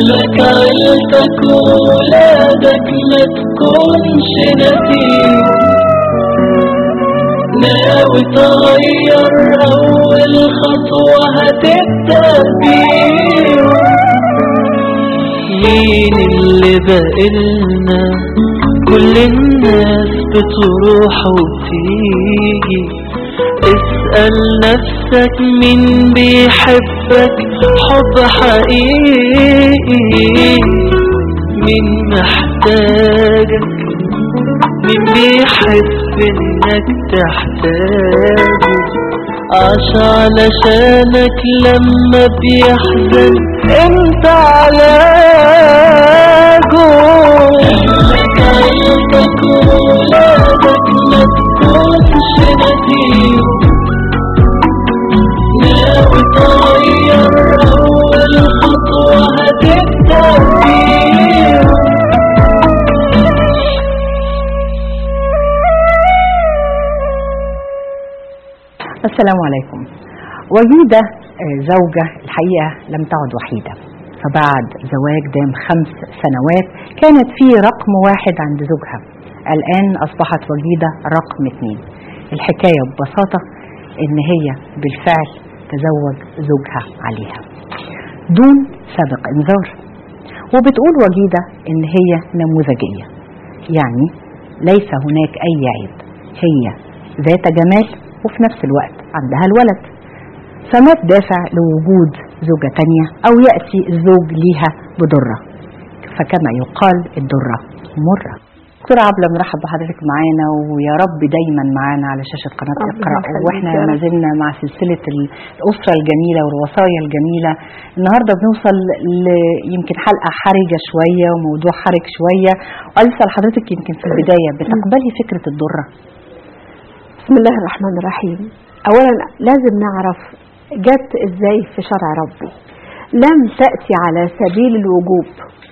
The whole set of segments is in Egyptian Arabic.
لك عيلتك وولادك ما تكونش نسيم ناوي تغير أول خطوة هتبدأ بيهم مين اللي بقلنا كل الناس بتروح وتيجي اسأل نفسك مين بيحبك حب حقيقي مين محتاجك مين بيحب انك تحتاجه عاش علشانك لما بيحزن انت علاجه اهلك عيلتك وولادك ما تكونش نسيم ناوي تغير اول خطوة هتبدأ بيهم السلام عليكم وجيدة آه، زوجة الحقيقة لم تعد وحيدة فبعد زواج دام خمس سنوات كانت في رقم واحد عند زوجها الآن أصبحت وجيدة رقم اثنين الحكاية ببساطة إن هي بالفعل تزوج زوجها عليها دون سابق إنذار وبتقول وجيدة إن هي نموذجية يعني ليس هناك أي عيب هي ذات جمال وفي نفس الوقت عندها الولد فما الدافع لوجود زوجة تانية أو يأتي الزوج ليها بضرة فكما يقال الضرة مرة دكتورة عبلة بنرحب بحضرتك معانا ويا رب دايما معانا على شاشة قناة الله اقرأ يخليك واحنا يا رب. ما زلنا مع سلسلة ال- الأسرة الجميلة والوصايا الجميلة النهاردة بنوصل ل يمكن حلقة حرجة شوية وموضوع حرج شوية وعايز أسأل حضرتك يمكن في البداية بتقبلي فكرة الضرة بسم الله الرحمن الرحيم اولا لازم نعرف جت ازاي في شرع ربي لم تأتي على سبيل الوجوب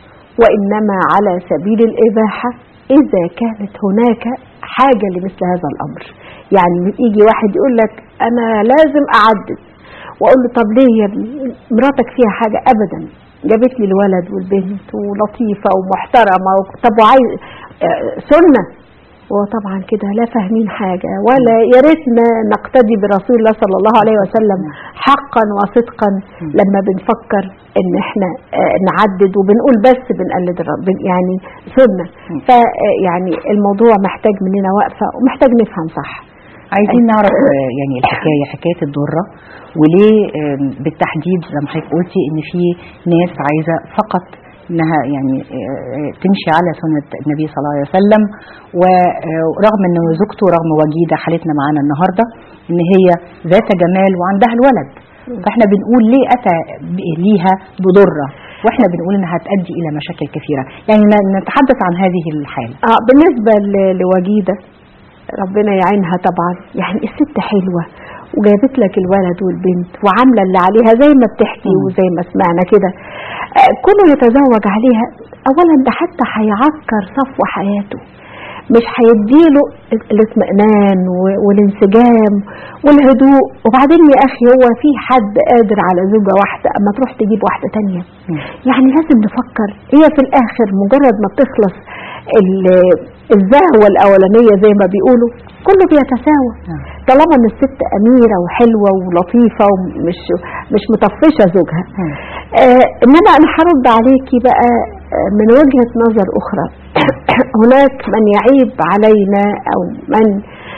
وإنما على سبيل الإباحة إذا كانت هناك حاجة لمثل هذا الأمر يعني يجي واحد يقول لك أنا لازم أعدد وأقول له طب ليه يا ابني مراتك فيها حاجة أبدا جابت لي الولد والبنت ولطيفة ومحترمة و- طب وعايز آه، سنة وطبعا كده لا فاهمين حاجة ولا يا ريتنا نقتدي برسول الله صلى الله عليه وسلم حقا وصدقا لما بنفكر ان احنا آه، نعدد وبنقول بس بنقلد الرب بن- يعني سنة فيعني الموضوع محتاج مننا وقفة ومحتاج نفهم صح عايزين نعرف آه، يعني الحكاية حكاية الضرة وليه آم، بالتحديد زي ما حضرتك قلتي ان في ناس عايزة فقط انها يعني آه، آه، تمشي على سنة النبي صلى الله عليه وسلم ورغم ان زوجته رغم وجيدة حالتنا معانا النهاردة ان هي ذات جمال وعندها الولد فاحنا بنقول ليه اتى ب- ليها بضرة واحنا بنقول انها هتؤدي الى مشاكل كثيرة يعني ن- نتحدث عن هذه الحالة اه بالنسبة ل- لوجيدة ربنا يعينها طبعا يعني الست حلوة وجابت لك الولد والبنت وعاملة اللي عليها زي ما بتحكي مم. وزي ما سمعنا كده آه، كونه يتزوج عليها اولا ده حتى هيعكر صفو حياته مش هيديله الاطمئنان و- والانسجام والهدوء وبعدين يا اخي هو في حد قادر على زوجة واحدة اما تروح تجيب واحدة تانية مم. يعني لازم نفكر هي في الاخر مجرد ما بتخلص ال- الزهوة الاولانية زي ما بيقولوا كله بيتساوى نعم. طالما ان الست اميرة وحلوة ولطيفة ومش مش مطفشة زوجها مم. آه انما انا هرد عليكي بقى آه، من وجهة نظر اخرى هناك من يعيب علينا او من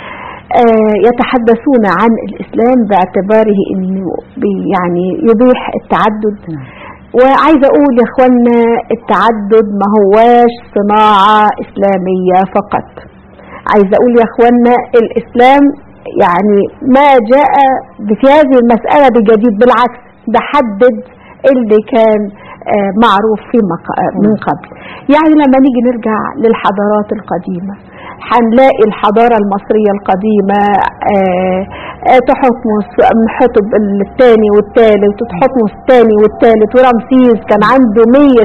آه، يتحدثون عن الاسلام باعتباره انه بي- يعني يبيح التعدد نعم. وعايزه اقول يا اخوانا التعدد ما هواش صناعه اسلاميه فقط عايزه اقول يا اخوانا الاسلام يعني ما جاء في هذه المساله بجديد بالعكس ده حدد اللي كان آه، معروف في مق- من قبل يعني لما نيجي نرجع للحضارات القديمه هنلاقي الحضارة المصرية القديمة آه، آه، تحتمس حتب الثاني والثالث وتحتمس الثاني والثالث ورمسيس كان عنده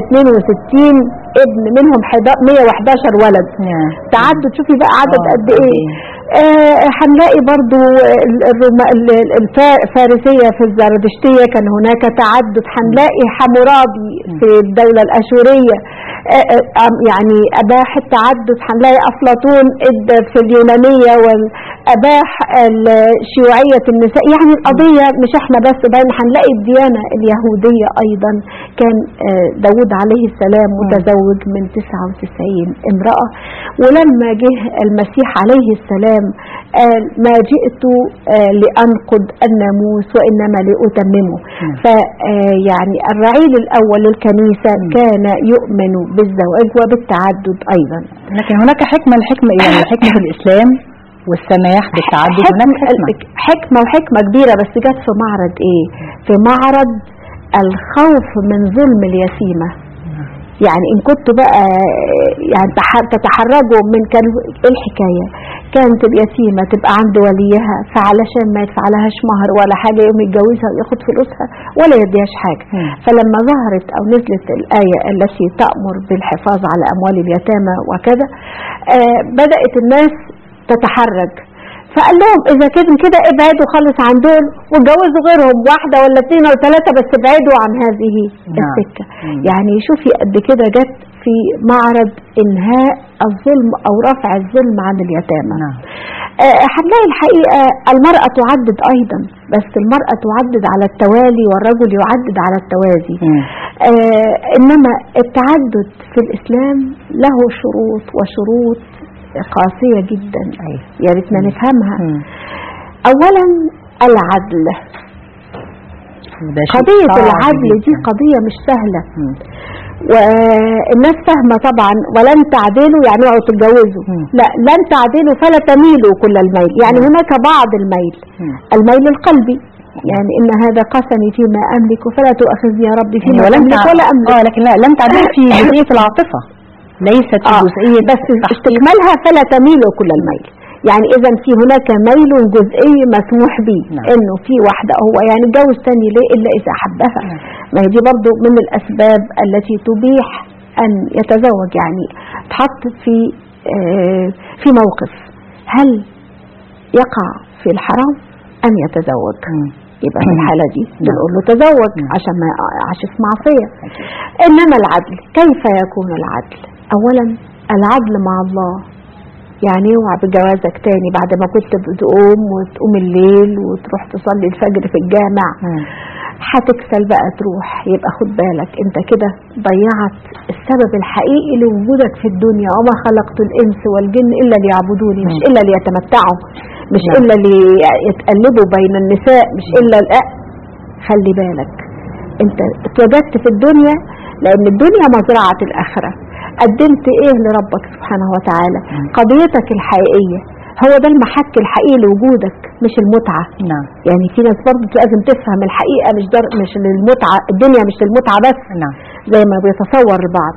162 ابن منهم 111 ولد نعم. تعدد شوفي بقى عدد آه، قد قد ايه إيه. آه، هنلاقي برضو ال- الروما- ال- ال- الفا- الفارسية في الزردشتية كان هناك تعدد هنلاقي حمورابي في الدولة الأشورية آه، آه، آم، يعني أباح التعدد هنلاقي أفلاطون ادى في اليونانية والأباح شيوعية النساء يعني القضية مش احنا بس بل هنلاقي الديانة اليهودية أيضا كان آه، داود عليه السلام متزوج من 99 امرأة ولما جه المسيح عليه السلام قال ما جئت آه، لأنقض الناموس وإنما لأتممه نعم. فيعني الرعيل الأول للكنيسة كان يؤمن بالزواج وبالتعدد أيضا لكن هناك حكمة الحكمة يعني حكمة الإسلام والسماح بالتعدد هناك حكمة, حكمة حكمة وحكمة كبيرة بس جت في معرض ايه في معرض الخوف من ظلم اليتيمة يعني ان كنتوا بقى يعني تح- تتحرجوا من كان ايه الحكايه كانت اليتيمه تبقى عند وليها فعلشان ما يدفعلهاش مهر ولا حاجه يقوم يتجوزها وياخد فلوسها ولا يديهاش حاجه مم. فلما ظهرت او نزلت الايه التي تامر بالحفاظ على اموال اليتامى وكذا آه بدات الناس تتحرج فقال لهم اذا كده كده ابعدوا خالص عن دول واتجوزوا غيرهم واحده ولا اثنين ولا ثلاثه بس ابعدوا عن هذه نعم. السكه مم. يعني شوفي قد كده جت في معرض انهاء الظلم او رفع الظلم عن اليتامى نعم آه، هنلاقي الحقيقه المراه تعدد ايضا بس المراه تعدد على التوالي والرجل يعدد على التوازي مم. آه انما التعدد في الاسلام له شروط وشروط قاسيه جدا أيوة. يا ريتنا نفهمها مم. اولا العدل ده شيء قضيه صعب العدل دي جداً. قضيه مش سهله مم. والناس فاهمة طبعا ولن تعدلوا يعني اوعوا تتجوزوا مم. لا لن تعدلوا فلا تميلوا كل الميل يعني مم. هناك بعض الميل مم. الميل القلبي يعني ان هذا قسمي فيما املك فلا تؤاخذني يا ربي يعني فيما ولم املك تع... ولا املك اه لكن لا لم تعدل في جزئية العاطفة ليست في آه، جزئية بس التحقيق. استكمالها فلا تميلوا كل الميل يعني اذا في هناك ميل جزئي مسموح به نعم. انه في واحده هو يعني اتجوز تاني ليه الا اذا حبها نعم. ما هي دي برضو من الاسباب التي تبيح ان يتزوج يعني تحط في آه، في موقف هل يقع في الحرام ام يتزوج مم. يبقى في الحالة دي نعم. بنقول له تزوج نعم. عشان ما يقعش في معصية إنما العدل كيف يكون العدل أولا العدل مع الله يعني اوعى بجوازك تاني بعد ما كنت بتقوم وتقوم الليل وتروح تصلي الفجر في الجامع مم. هتكسل بقى تروح يبقى خد بالك انت كده ضيعت السبب الحقيقي لوجودك في الدنيا وما خلقت الانس والجن الا ليعبدوني مش مم. الا ليتمتعوا مش نعم. الا ليتقلبوا بين النساء مش الا الأ... خلي بالك انت اتوجدت في الدنيا لان الدنيا مزرعة الاخرة قدمت ايه لربك سبحانه وتعالى مم. قضيتك الحقيقية هو ده المحك الحقيقي لوجودك مش المتعة نعم يعني في ناس برضه لازم تفهم الحقيقة مش در مش للمتعة الدنيا مش للمتعة بس نعم زي ما بيتصور البعض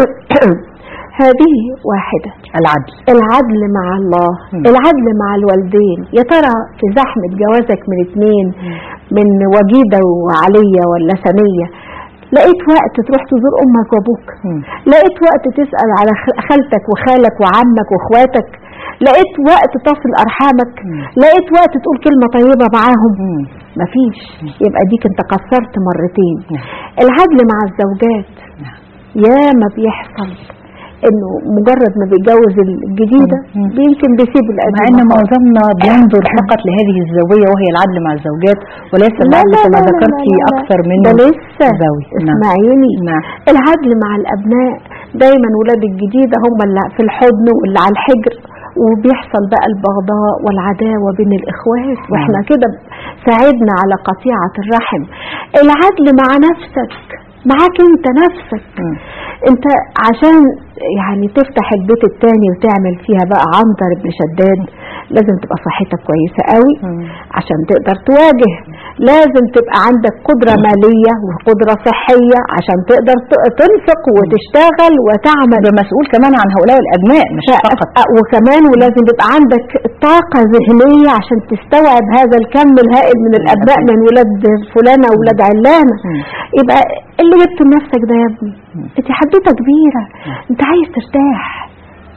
هذه واحدة العدل العدل مع الله مم. العدل مع الوالدين يا ترى في زحمة جوازك من اتنين من وجيدة وعلية ولا سنية لقيت وقت تروح تزور امك وابوك مم. لقيت وقت تسأل على خ- خالتك وخالك وعمك واخواتك لقيت وقت تصل ارحامك مم. لقيت وقت تقول كلمة طيبة معاهم مم. مفيش يبقى ديك انت قصرت مرتين نعم. العدل مع الزوجات نعم. يا ما بيحصل انه مجرد ما بيتجوز الجديدة مم. يمكن بيسيب مع القديمة ان خالص. معظمنا بينظر فقط لهذه الزوية وهي العدل مع الزوجات وليس لا العدل لا كما لا لا ذكرتي لا لا. اكثر من ده لسه زوي نعم اسمعيني نعم العدل مع الابناء دايما ولاد الجديدة هم اللي في الحضن واللي على الحجر وبيحصل بقى البغضاء والعداوة بين الإخوات وإحنا كده ساعدنا على قطيعة الرحم العدل مع نفسك معاك انت نفسك مم. انت عشان يعني تفتح البيت التاني وتعمل فيها بقى عنتر بن شداد لازم تبقى صحتك كويسة قوي مم. عشان تقدر تواجه لازم تبقى عندك قدرة مالية وقدرة صحية عشان تقدر ت- تنفق وتشتغل وتعمل ده مسؤول كمان عن هؤلاء الابناء مش ف- فقط أ- وكمان ولازم يبقى عندك طاقة ذهنية عشان تستوعب هذا الكم الهائل من الأبناء من ولاد فلانة وولاد علانة مم. يبقى اللي جبته لنفسك ده يا ابني انت حدوته كبيرة انت عايز ترتاح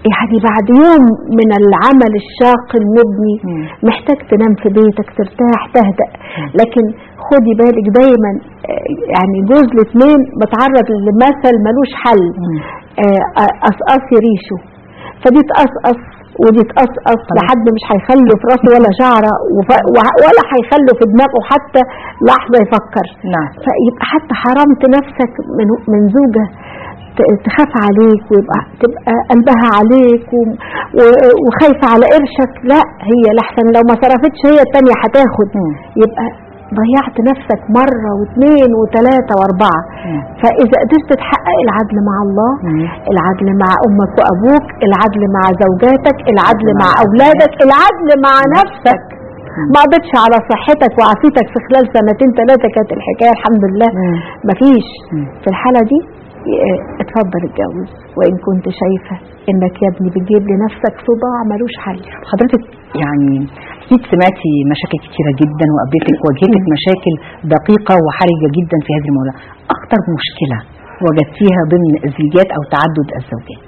يعني بعد يوم من العمل الشاق المبني مم. محتاج تنام في بيتك ترتاح تهدأ لكن خدي بالك دايما آه، يعني جوز الاثنين بتعرض لمثل ملوش حل مم. آه، آه، قصقصي ريشه فدي تقصقص ودي تقصقص طبعا. لحد مش هيخلوا في راسه ولا شعره وف- وه- ولا هيخلوا في دماغه حتى لحظه يفكر نعم فيبقى حتى حرمت نفسك من من زوجة ت- تخاف عليك ويبقى تبقى قلبها عليك و- و- وخايفة على قرشك لا هي لحسن لو ما صرفتش هي التانية هتاخد مم. يبقى ضيعت نفسك مرة واثنين وثلاثة واربعة مم. فإذا قدرت تحقق العدل مع الله مم. العدل مع أمك وأبوك العدل مع زوجاتك العدل مع مع أولادك العدل مع نفسك ما قضيتش على صحتك وعافيتك في خلال سنتين ثلاثة كانت الحكاية الحمد لله مم. مفيش مم. في الحالة دي اه، اتفضل اتجوز وإن كنت شايفة إنك يا ابني بتجيب لنفسك صداع ملوش حل حضرتك يعني اكيد سمعتي مشاكل كتيره جدا وقابلتك واجهتك مشاكل دقيقه وحرجه جدا في هذه الموضوع اكتر مشكله واجهتيها ضمن الزيجات او تعدد الزوجات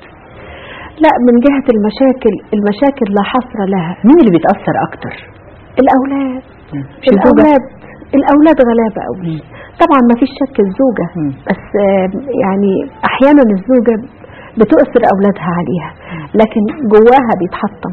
لا من جهة المشاكل المشاكل لا حصر لها مين اللي بيتاثر اكتر الأولاد مش الزوجه الأولاد الأولاد غلابة قوي طبعا ما فيش شك الزوجة مم. بس آه، يعني أحيانا الزوجة بتؤثر أولادها عليها لكن جواها بيتحطم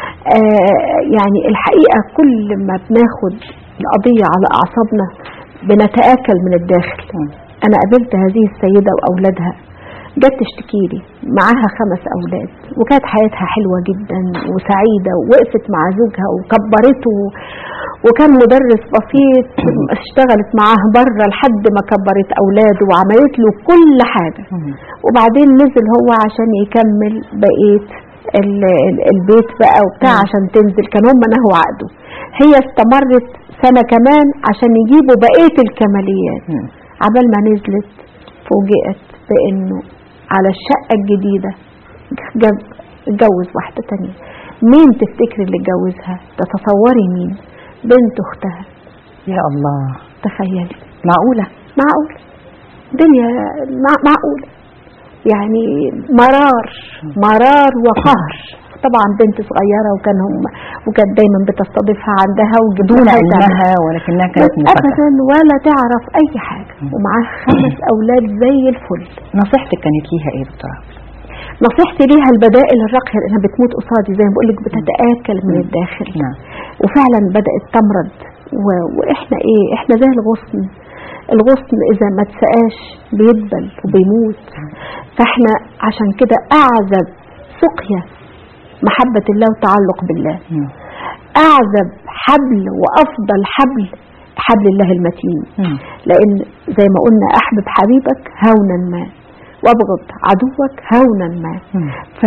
آه، يعني الحقيقة كل ما بناخد القضية على أعصابنا بنتآكل من الداخل مم. أنا قابلت هذه السيدة وأولادها جت تشتكي لي معاها خمس أولاد وكانت حياتها حلوة جدا وسعيدة ووقفت مع زوجها وكبرته وكان مدرس بسيط اشتغلت معاه بره لحد ما كبرت أولاده وعملت له كل حاجة مم. وبعدين نزل هو عشان يكمل بقية ال- ال- البيت بقى وبتاع مم. عشان تنزل كان هم نهوا عقده هي استمرت سنة كمان عشان يجيبوا بقية الكماليات مم. عبال ما نزلت فوجئت بانه على الشقة الجديدة جاب اتجوز واحدة تانية مين تفتكر اللي اتجوزها تتصوري مين بنت اختها يا الله تخيلي معقوله معقول دنيا مع معقولة يعني مرار مرار وقهر طبعا بنت صغيرة وكان هم وكانت دايما بتستضيفها عندها وجدون دون علمها ولكنها كانت مفاجاه ابدا ولا تعرف اي حاجة ومعاها خمس اولاد زي الفل نصيحتك كانت ليها ايه يا دكتوره نصيحتي ليها البدائل الراقية لأنها بتموت قصادي زي ما بقول لك بتتآكل من الداخل نعم وفعلا بدأت تمرض و... وإحنا إيه إحنا زي الغصن الغصن إذا ما اتسقاش بيدبل وبيموت فإحنا عشان كده أعذب سقيا محبة الله وتعلق بالله مم. أعذب حبل وأفضل حبل حبل الله المتين مم. لأن زي ما قلنا أحبب حبيبك هونا ما وابغض عدوك هونا ما مم.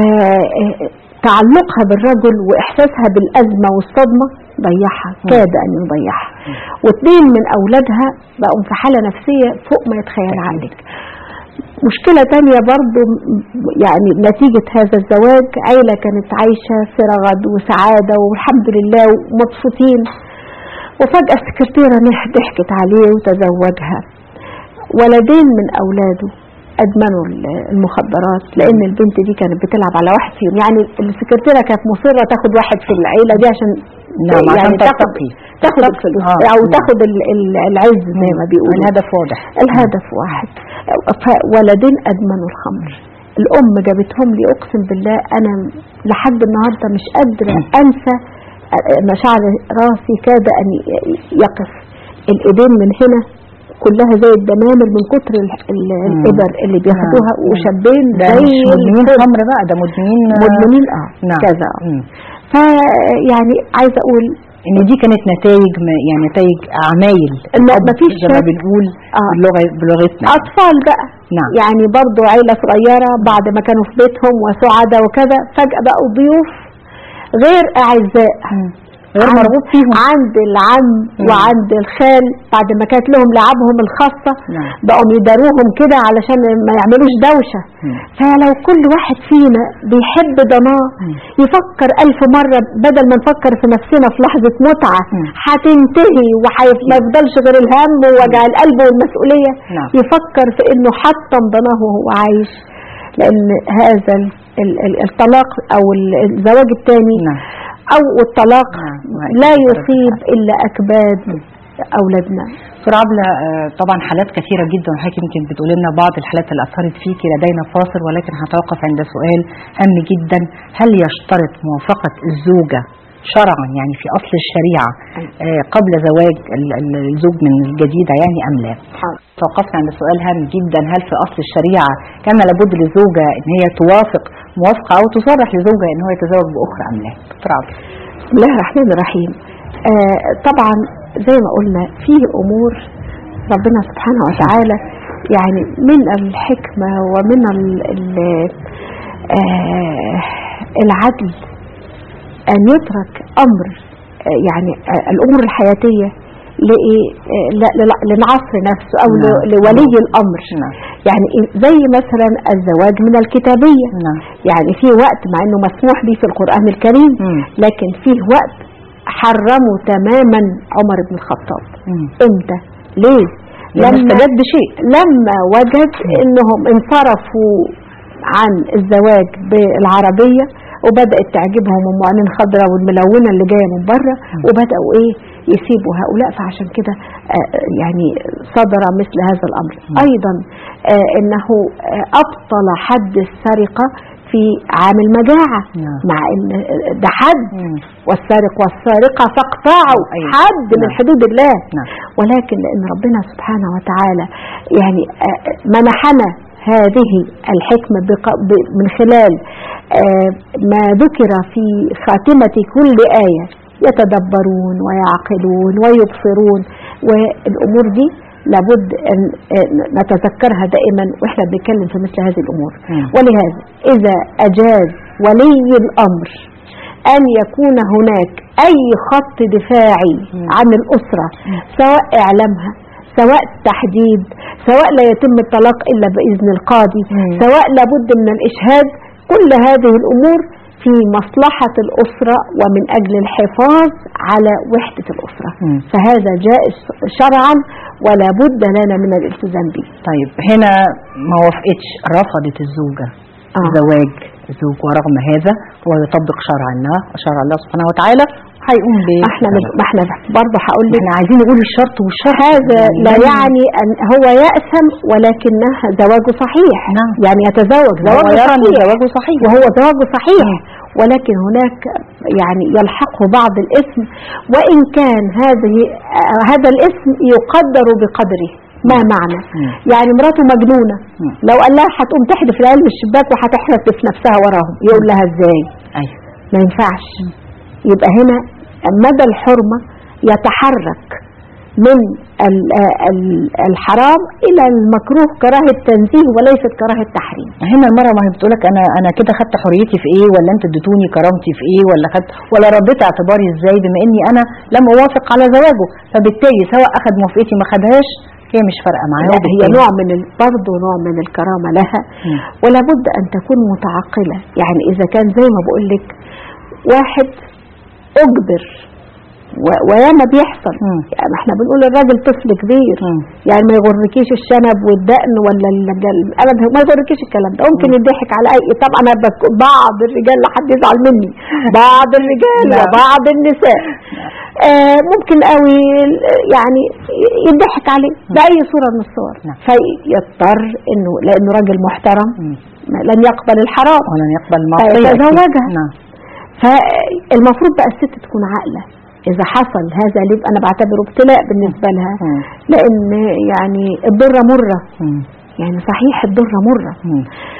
فتعلقها بالرجل وإحساسها بالأزمة والصدمة ضيعها كاد أن يضيعها واثنين من أولادها بقوا في حالة نفسية فوق ما يتخيل عقلك مشكلة تانية برضو م- يعني نتيجة هذا الزواج عيلة كانت عايشة في رغد وسعادة والحمد لله ومبسوطين وفجأة السكرتيرة نح- ضحكت عليه وتزوجها ولدين من أولاده أدمنوا ال- المخدرات لأن البنت دي كانت بتلعب على واحد فيهم يعني السكرتيرة كانت مصرة تاخد واحد في العيلة دي عشان نعم عشان يعني تاخد ترتقي تاخد ترتقي. الفلوس آه، أو نعم. تاخد ال- ال- العز زي ما بيقولوا الهدف واضح الهدف واحد فولدين أدمنوا الخمر الأم جابتهم لي أقسم بالله أنا لحد النهاردة مش قادرة أنسى مشاعر راسي كاد أن يقف الإيدين من هنا كلها زي الدمامل من كتر ال- ال- الإبر اللي بياخدوها نعم. وشابين ده زي مش مدمنين الفل. خمر بقى ده مدمنين مدمنين اه نعم. كذا مم. فيعني عايزة أقول ان دي كانت نتائج يعني نتائج عمايل إن الحب مفيش زي ما شك. بنقول آه. باللغه بلغتنا أطفال بقى نعم. يعني برضو عيلة صغيرة بعد ما كانوا في بيتهم وسعداء وكذا فجأة بقوا ضيوف غير أعزاء غير عند- مرغوب فيهم عند العم مم. وعند الخال بعد ما كانت لهم لعبهم الخاصة نعم. بقوا يداروهم كده علشان ما يعملوش دوشة مم. فلو كل واحد فينا بيحب ضناه مم. يفكر ألف مرة بدل ما نفكر في نفسنا في لحظة متعة مم. هتنتهي وما يفضلش غير الهم ووجع القلب والمسؤولية نعم. يفكر في انه حطم ضناه وهو عايش لان هذا ال- ال- الطلاق او ال- الزواج الثاني نعم او الطلاق نعم. لا يصيب الا اكباد اولادنا دكتور عبلة آه، طبعا حالات كثيرة جدا وحضرتك يمكن بتقول لنا بعض الحالات اللي أثرت فيكي لدينا فاصل ولكن هتوقف عند سؤال هام جدا هل يشترط موافقة الزوجة شرعا يعني في أصل الشريعة آه، قبل زواج ال- ال- الزوج من الجديدة يعني أم لا؟ توقفنا عند سؤال هام جدا هل في أصل الشريعة كان لابد للزوجة إن هي توافق موافقة أو تصرح لزوجها إن هو يتزوج بأخرى أم لا؟ دكتور عبلة بسم الله الرحمن الرحيم آه طبعا زي ما قلنا فيه امور ربنا سبحانه وتعالى يعني من الحكمة ومن ال ال آه العدل أن يترك أمر آه يعني آه الأمور الحياتية لإيه؟ آه ل- ل- للعصر نفسه أو ل- نعم. لولي الأمر نعم. يعني زي مثلا الزواج من الكتابية نعم يعني في وقت مع انه مسموح به في القرآن الكريم مم. لكن فيه وقت حرموا تماما عمر بن الخطاب مم. امتى ليه لما استجد بشيء لما وجد انهم انصرفوا عن الزواج بالعربية وبدأت تعجبهم ام عينين خضراء والملونة اللي جاية من بره وبدأوا ايه يسيبوا هؤلاء فعشان كده آه، يعني صدر مثل هذا الامر ايضا آه، انه آه، ابطل حد السرقة في عام المجاعة نعم. مع ان ده حد مم. والسارق والسارقة فاقطعوا أيوة. حد من نعم. حدود الله نعم. ولكن لأن ربنا سبحانه وتعالى يعني آه، منحنا هذه الحكمة بق- ب- من خلال آه، ما ذكر في خاتمة كل آية يتدبرون ويعقلون ويبصرون والأمور دي لابد أن آه، نتذكرها دائما وإحنا بنتكلم في مثل هذه الأمور مم. ولهذا إذا أجاز ولي الأمر أن يكون هناك أي خط دفاعي عن الأسرة سواء إعلامها سواء تحديد سواء لا يتم الطلاق إلا بإذن القاضي مم. سواء لابد من الإشهاد كل هذه الأمور في مصلحة الأسرة ومن أجل الحفاظ على وحدة الأسرة مم. فهذا جائز شرعا ولا بد لنا من الالتزام به طيب هنا ما وافقتش رفضت الزوجة آه. زواج الزوج ورغم هذا هو يطبق شرع الله شرع الله سبحانه وتعالى هيقوم ب ما احنا ما احنا برضه هقول لك احنا عايزين نقول الشرط والشرط هذا لا يعني يعني أن هو يأثم ولكنه زواجه صحيح نعم. يعني يتزوج هو زواجه يرى ان صحيح زواجه صحيح وهو زواجه صحيح ولكن هناك يعني يلحقه بعض الاسم وإن كان هذه آه، هذا الاسم يقدر بقدره ما معنى مم. يعني مراته مجنونة مم. لو قال لها هتقوم تحدف العيال من الشباك وهتحرف في نفسها وراهم يقول لها ازاي ايوه ما ينفعش يبقى هنا مدى الحرمة يتحرك من ال- ال- الحرام إلى المكروه كراهة تنزيه وليست كراهة تحريم هنا المرأة ما هي بتقولك انا انا كده خدت حريتي في ايه ولا انتوا اديتوني كرامتي في ايه ولا خدت ولا رديت اعتباري ازاي بما اني انا لم اوافق على زواجه فبالتالي سواء اخذ موافقتي ما خدهاش هي مش فارقه معايا لا هي وبالتالي- نوع من ال- برضه نوع من الكرامة لها مم. ولا بد أن تكون متعقلة يعني إذا كان زي ما بقول لك واحد أجبر و- وياما بيحصل مم. يعني احنا بنقول الراجل طفل كبير مم. يعني ما يغركيش الشنب والدقن ولا الجل ابدا ما يغركيش الكلام ده ممكن يضحك على اي طبعا انا بك- بعض الرجال لحد يزعل مني بعض الرجال نعم. وبعض النساء آه ممكن قوي يعني يضحك عليه باي صوره من الصور نعم. فيضطر انه لانه راجل محترم مم. لن يقبل الحرام ولن يقبل المعصيه أكيد. فيتزوجها. نعم فالمفروض بقى الست تكون عاقله اذا حصل هذا اللي يبقى انا بعتبره ابتلاء بالنسبه لها مم. لان يعني الضره مره مم. يعني صحيح الضره مره مم.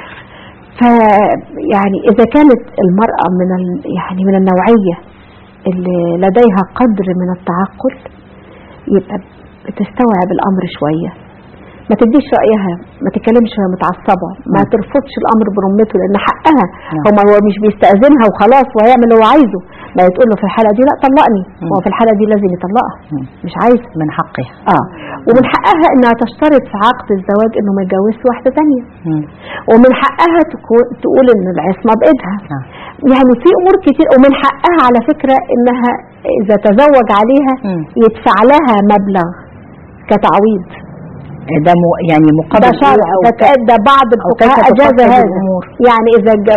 فيعني اذا كانت المراه من ال يعني من النوعيه اللي لديها قدر من التعقل يبقى بتستوعب الامر شويه ما تديش رايها ما تتكلمش وهي متعصبه ما مم. ترفضش الامر برمته لان حقها نعم. هو هو مش بيستاذنها وخلاص وهيعمل اللي هو عايزه ما تقول له في الحاله دي لا طلقني مم. هو في الحاله دي لازم يطلقها مم. مش عايز من حقها اه ومن حقها انها تشترط في عقد الزواج انه ما يتجوزش واحده ثانيه مم. ومن حقها تكون تقول ان العصمه بايدها نعم. يعني في امور كتير ومن حقها على فكره انها اذا تزوج عليها مم. يدفع لها مبلغ كتعويض ده م... يعني مقابل ده إيه شرع أو ده, ك- ده بعض أو كيف الفقهاء اجاز تفصل هذا الأمور؟ يعني اذا الجو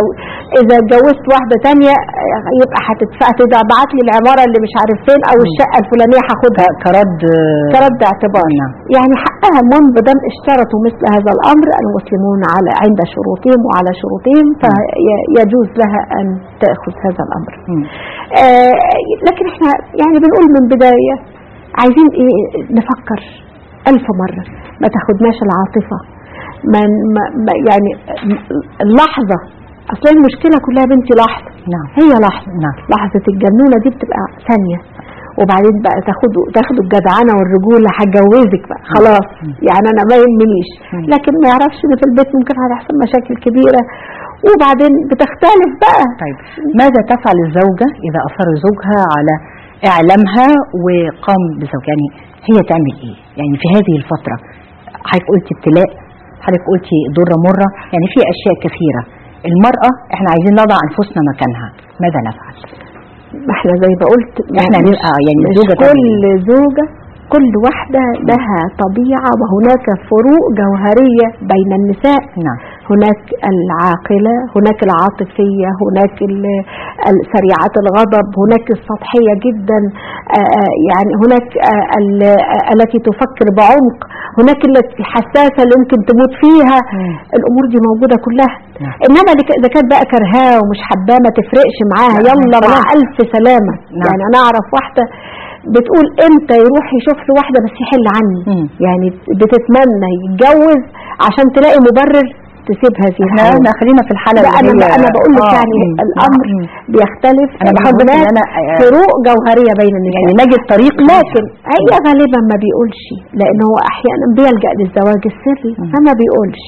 اذا اتجوزت واحده تانية آه، يبقى هتدفع هتبعت لي العماره اللي مش عارف فين او الشقه الفلانيه هاخدها ك- كرد كرد اعتبار نعم. يعني حقها المهم بدل اشترطوا مثل هذا الامر المسلمون على عند شروطهم وعلى شروطهم فيجوز لها ان تاخذ هذا الامر مم. آه لكن احنا يعني بنقول من بدايه عايزين ايه نفكر الف مره ما تاخدناش العاطفه ما ما- ما يعني اللحظه اصل المشكله كلها يا بنتي لحظه نعم هي لحظه نعم لحظة الجنونة دي بتبقى ثانية وبعدين بقى تاخدوا تاخدوا الجدعنة والرجولة هتجوزك بقى خلاص يعني أنا ما يهمنيش مم. لكن ما يعرفش إن في البيت ممكن هتحصل مشاكل كبيرة وبعدين بتختلف بقى طيب ماذا تفعل الزوجة إذا أصر زوجها على إعلامها وقام بزوج يعني هي تعمل إيه؟ يعني في هذه الفترة حضرتك قلتي ابتلاء حضرتك قلتي ضرة مرة يعني في أشياء كثيرة المرأة احنا عايزين نضع أنفسنا مكانها ماذا نفعل؟ ما احنا زي ما قلت احنا مش- نبقى يعني مش زوجة تعمل كل زوجة كل واحدة لها طبيعة وهناك فروق جوهرية بين النساء نعم هناك العاقلة هناك العاطفية هناك ال- ال- سريعة الغضب هناك السطحية جدا آه، آه، يعني هناك آه، ال- آه، التي تفكر بعمق هناك التي الحساسة اللي يمكن تموت فيها مم. الأمور دي موجودة كلها نعم. إنما اللي ك- إذا كانت بقى كرهاه ومش حباه ما تفرقش معاها نعم. يلا مع خلاص. ألف سلامة نعم. يعني أنا أعرف واحدة بتقول امتى يروح يشوف له واحدة بس يحل عني مم. يعني بتتمنى يتجوز عشان تلاقي مبرر تسيب هذه احنا الحياة احنا خلينا في الحالة لا اللي انا هي انا بقول لك آه، يعني مم. الامر مم. بيختلف أنا بحاول بس إن هناك أنا- آه، فروق جوهريه بين النساء يعني نجد طريق لكن هي غالبا ما بيقولش لان هو احيانا بيلجا للزواج السري فما بيقولش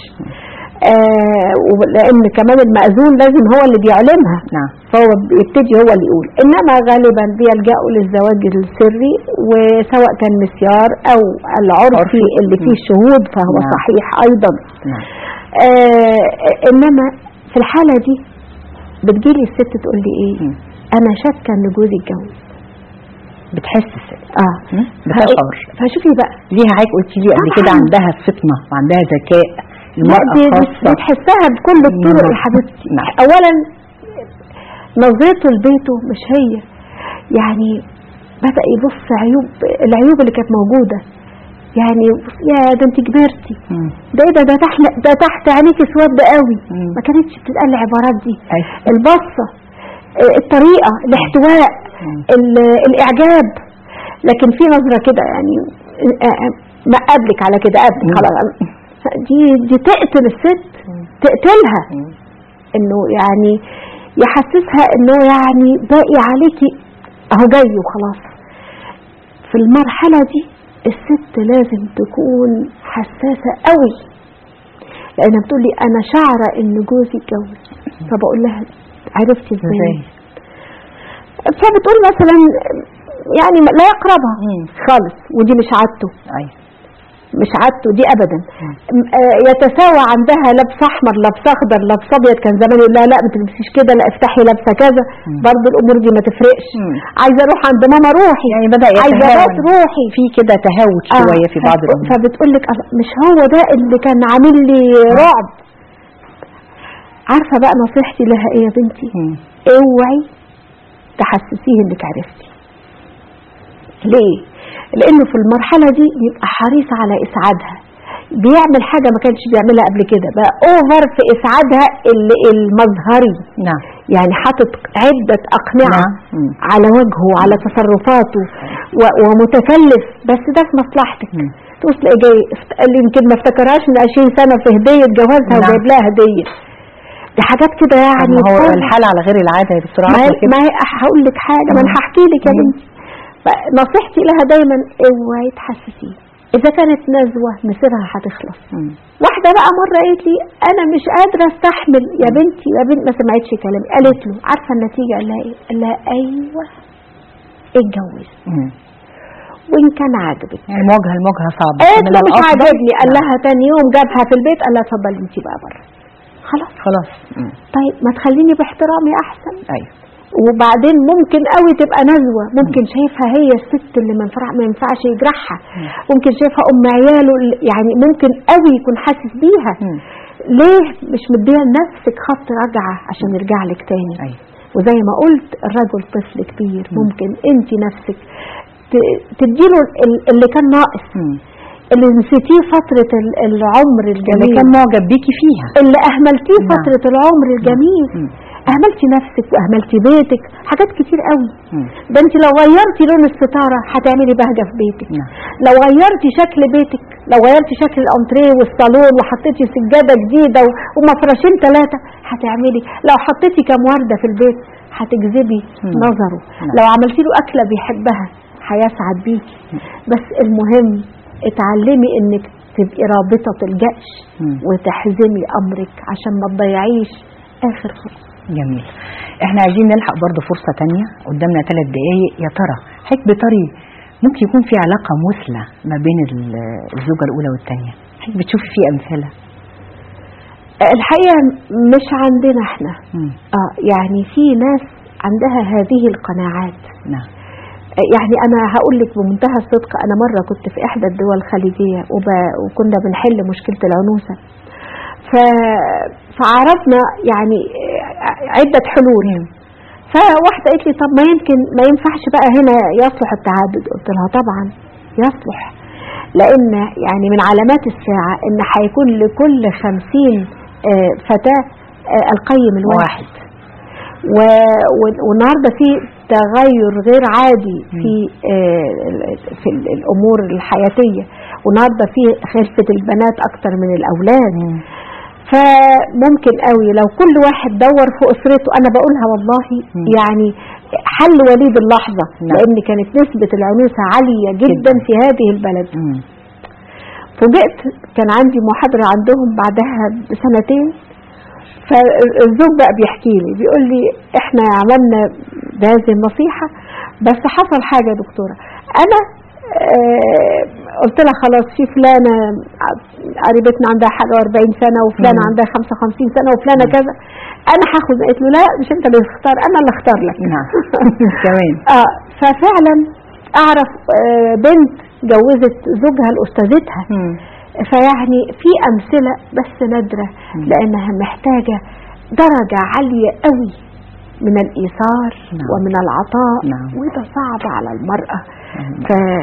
آه لان كمان المأذون لازم هو اللي بيعلمها نعم فهو بيبتدي هو اللي يقول انما غالبا بيلجأوا للزواج السري وسواء كان مسيار او العرفي عرفي. اللي فيه شهود فهو نعم. صحيح ايضا نعم آه انما في الحالة دي بتجيلي الست تقول لي ايه مم. انا شاكة ان جوزي اتجوز بتحس الست اه مم. بتشعر فشوفي بقى ليها حضرتك قلتي لي قبل كده طبعاً. عندها فطنة وعندها ذكاء لا المرأة دي خاصة بتحسها بكل الطرق يا حبيبتي نعم. اولا نظرته لبيته مش هي يعني بدأ يبص عيوب العيوب اللي كانت موجودة يعني يا ده انت كبرتي مم. ده ايه ده ده تحت ده تحت عينيكي سود قوي مم. ما كانتش بتتقال العبارات دي أيوة. البصة آه، الطريقة الاحتواء مم. ال- الإعجاب لكن في نظرة كده يعني آه، آه، ما قبلك على كده قبلك مم. خلاص دي دي تقتل الست تقتلها مم. انه يعني يحسسها انه يعني باقي عليكي اهو جاي وخلاص في المرحلة دي الست لازم تكون حساسة قوي لانها بتقول لي انا شعرة ان جوزي اتجوز فبقول لها عرفتي ازاي ازاي فبتقول مثلا يعني لا يقربها مم. خالص ودي مش عادته أيوة. مش عادته دي ابدا م- آه، يتساوى عندها لبس احمر لبس اخضر لبس ابيض كان زمان يقول لها لا ما تلبسيش كده لا افتحي لابسه كذا مم. برضه الامور دي ما تفرقش مم. عايزه اروح عند ماما روحي يعني بدأ عايزه يتهاون بس روحي في كده تهاوت آه، شوية في بعض فب- الأمور فبتقول لك أه، مش هو ده اللي كان عامل لي رعب عارفه بقى نصيحتي لها ايه يا بنتي مم. اوعي تحسسيه انك عرفتي ليه لانه في المرحله دي بيبقى حريص على اسعادها بيعمل حاجه ما كانش بيعملها قبل كده بقى اوفر في اسعادها ال- المظهري نعم يعني حاطط عده اقنعه نعم. مم. على وجهه وعلى تصرفاته و- ومتكلف بس ده في مصلحتك مم. تقول تلاقي جاي افت- قال لي يمكن ما افتكرهاش من 20 سنه في هديه جوازها نعم. وجايب لها هديه دي حاجات كده يعني ما هو فوق. الحال على غير العادة يا دكتورة ما عارفة هي- كده ما هي هقول لك حاجه ما انا مم. هحكي لك يا مم. بنتي بقى نصيحتي لها دايما اوعي تحسسيه اذا كانت نزوه مصيرها هتخلص مم. واحده بقى مره قالت لي انا مش قادره استحمل يا بنتي يا بنت ما سمعتش كلامي قالت له عارفه النتيجه قال لها ايه قال لها ايوه اتجوز مم. وان كان عاجبك يعني مواجهة المواجهة صعبة قالت من له مش الأفضل- عاجبني قال نعم. لها تاني يوم جابها في البيت قال لها اتفضلي انت بقى بره خلاص خلاص مم. طيب ما تخليني باحترامي احسن أيوة وبعدين ممكن قوي تبقى نزوة ممكن شايفها هي الست اللي ما ينفع- ما ينفعش يجرحها ممكن شايفها ام عياله اللي- يعني ممكن قوي يكون حاسس بيها مم. ليه مش مديه لنفسك خط رجعه عشان يرجع لك تاني أيوة. وزي ما قلت الرجل طفل كبير مم. ممكن انت نفسك ت- تديله ال- اللي كان ناقص مم. اللي نسيتيه فترة ال- العمر اللي الجميل كان معجب بيكي فيها اللي اهملتيه نعم. فترة العمر الجميل مم. اهملتي نفسك واهملتي بيتك حاجات كتير قوي مم. ده انت لو غيرتي لون الستارة هتعملي بهجة في بيتك نعم. لو غيرتي شكل بيتك لو غيرتي شكل الانتريه والصالون وحطيتي سجادة جديدة و- ومفرشين ثلاثة هتعملي لو حطيتي كام وردة في البيت هتجذبي مم. نظره نعم. لو عملتي له أكلة بيحبها هيسعد بيكي بس المهم اتعلمي انك تبقي رابطة الجأش مم. وتحزمي أمرك عشان ما تضيعيش آخر فرصة جميل احنا عايزين نلحق برضه فرصة تانية قدامنا ثلاث دقايق يا ترى حضرتك بطري ممكن يكون في علاقة مثلى ما بين ال- الزوجة الأولى والثانية حضرتك بتشوفي في أمثلة الحقيقة مش عندنا احنا مم. اه يعني في ناس عندها هذه القناعات نعم يعني انا هقول لك بمنتهى الصدق انا مره كنت في احدى الدول الخليجيه وب... وكنا بنحل مشكله العنوسه ف... فعرضنا يعني عده حلول فواحده قالت لي طب ما يمكن ما ينفعش بقى هنا يصلح التعدد قلت لها طبعا يصلح لان يعني من علامات الساعه ان هيكون لكل خمسين آه، فتاه آه، القيم الواحد و- و- والنهارده في تغير غير عادي في آه، ال- في ال- الامور الحياتيه والنهارده في خلفه البنات اكتر من الاولاد فممكن قوي لو كل واحد دور في اسرته انا بقولها والله مم. يعني حل وليد اللحظه نعم. لان كانت نسبه العنوسه عاليه جدا جداً. في هذه البلد مم. فوجئت كان عندي محاضرة عندهم بعدها بسنتين فالزوج بقى بيحكي لي بيقول لي احنا عملنا بهذه النصيحة بس حصل حاجة يا دكتورة انا آه، قلت لها خلاص في فلانة قريبتنا عندها حاجة و40 سنة وفلانة مم. عندها 55 سنة وفلانة كذا انا هاخد قالت له لا مش انت اللي تختار انا اللي اختار لك نعم كمان اه ففعلا اعرف آه، بنت جوزت زوجها لاستاذتها مم. فيعني في أمثلة بس نادرة مم. لأنها محتاجة درجة عالية قوي من الإيثار نعم. ومن العطاء نعم. وده صعب على المرأة مم.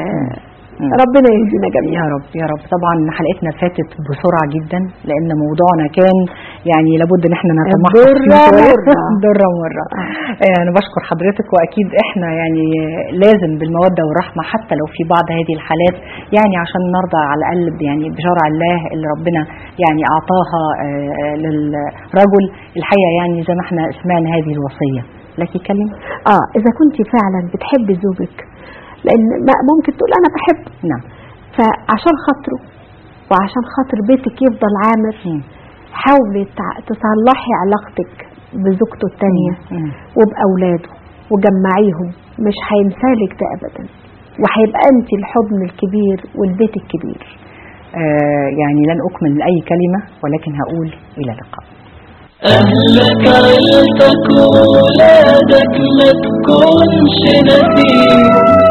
فربنا يهدينا جميعا يا رب يا رب طبعا حلقتنا فاتت بسرعة جدا لأن موضوعنا كان يعني لابد ان احنا نتمحص فيه الضرة شوية. مرة. الضرة مرة آه، أنا بشكر حضرتك وأكيد إحنا يعني لازم بالمودة والرحمة حتى لو في بعض هذه الحالات يعني عشان نرضى على الأقل ب- يعني بشرع الله اللي ربنا يعني أعطاها آه، للرجل الحقيقة يعني زي ما احنا سمعنا هذه الوصية لك كلمة اه إذا كنت فعلا بتحبي زوجك لأن ما- ممكن تقول أنا بحب نعم فعشان خاطره وعشان خاطر بيتك يفضل عامر مم. حاولي تع- تصلحي علاقتك بزوجته التانية مم. وبأولاده وجمعيهم مش هينسالك ده أبدا وهيبقى أنت الحضن الكبير والبيت الكبير آه، يعني لن أكمل أي كلمة ولكن هقول إلى اللقاء أهلك عيلتك وولادك ما تكونش نسيم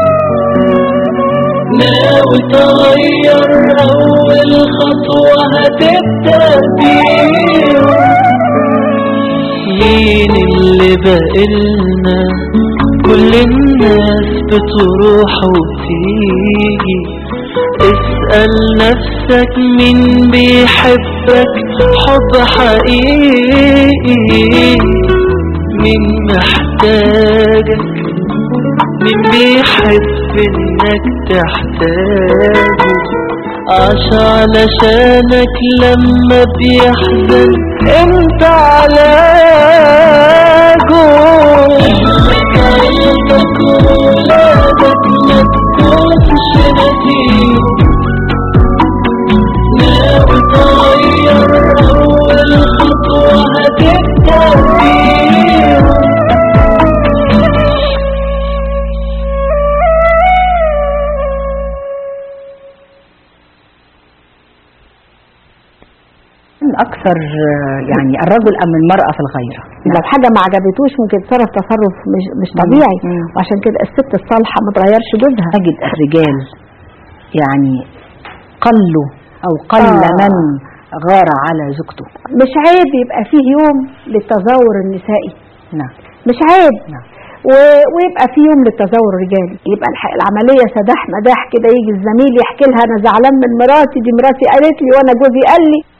ناوي تغير أول خطوة هتبدأ بيهم مين اللي بقلنا كل الناس بتروح وتيجي اسأل نفسك مين بيحبك حب حقيقي مين محتاجك مين بيحب انك تحتاجه عاش علشانك لما بيحزن انت علاجه اهلك عيلتك وولادك ما تكونش نسيم ناوي تغير اول خطوة هتبدأ بيهم من أكثر آه، يعني الرجل أم المرأة في الغيرة لو حاجة ما عجبتوش ممكن يتصرف تصرف مش, مش طبيعي مم. وعشان كده الست الصالحة ما تغيرش جوزها نجد الرجال يعني قلوا أو قل آه. من غار على زوجته مش عيب يبقى فيه يوم للتزاور النسائي نعم مش عيب نعم و- ويبقى في يوم للتزاور الرجالي يبقى الح- العمليه سداح مداح كده يجي الزميل يحكي لها انا زعلان من مراتي دي مراتي قالت لي وانا جوزي قال لي